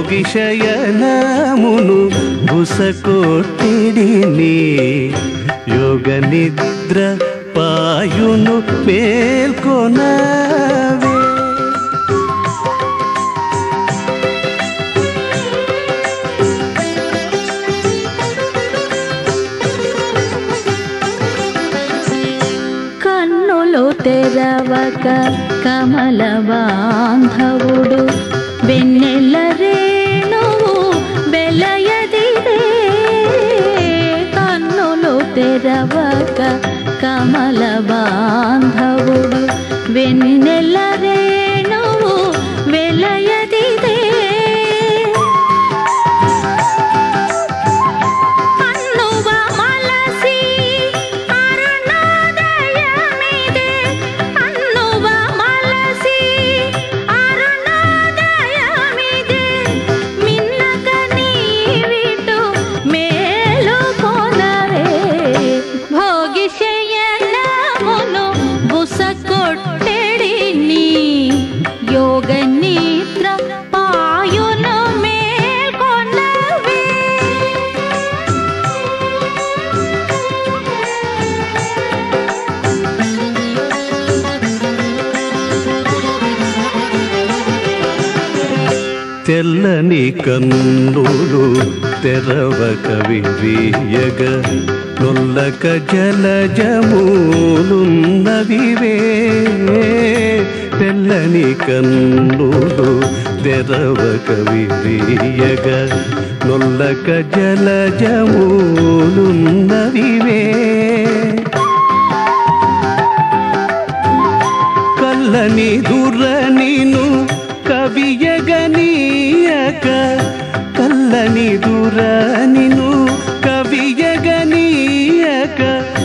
భోగి శయనమును బుసకొట్టిడిని యోగ నిద్ర పాయును పేల్కొనవే కన్నులు తెరవక కమల బాంధవుడు వెన్నెల రేణువు వెలయదిరే కన్నులు తెరవక కమల బాంధవుడు వెన్నెల రేణువు వెలయదిరే అన్నువ మలసి అరుణోదయమిదే అన్నువ మలసి అరుణోదయమిదే మిన్నక నీవిటు మేలుకొనవే భోగి శయనమును బుసకొట్టెడిని యోగ నిద్ర పాయును మేల్కొనవే తెల్లని కన్నులు తెరవక విరియగ నొల్లక జలజములున్నవివే తెల్లని కన్నులు తెరవక విరియగ నొల్లక జలజములున్నవివే కల్లని దురనిను కవియగనీయక కల్లని దురనిను కవియగనీయక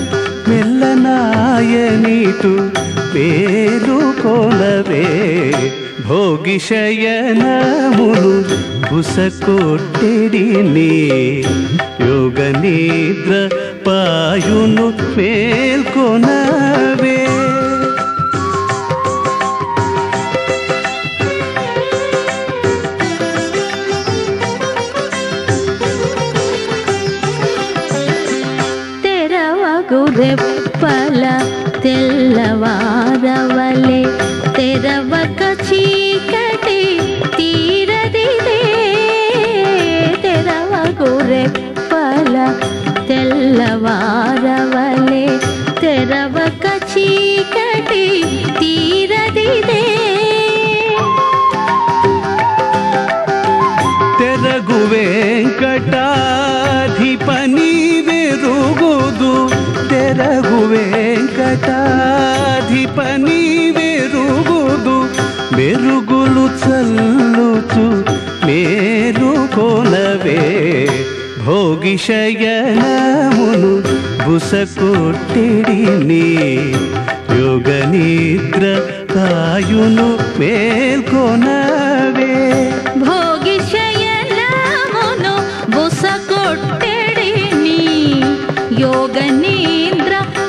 మెల్లనాయనిటు పేరుకొనవే భోగి శయనములు బుసకొట్టెడిని యోగ నిద్ర పాయును పేల్కొనవే తెరవగు రెప్పల తెల్లవారవలే తెరవక చీకటి తీరదిదే తెరవగు రెప్పల తెల్లవారవలే తెరవక చీకటి తీరదిదే తెరగు వెంకటాధిపని వెరుగుదు తెరగు వెంకటాధిపని వెరుగుదు మెరుగులు చల్లుచు మేలుకొనవే భోగి శయనమును బుసకొట్టిడిని యోగ నిద్ర తాయును మేల్కొనవే భోగి శయనమును బుసకొట్టెడిని యోగ నిద్ర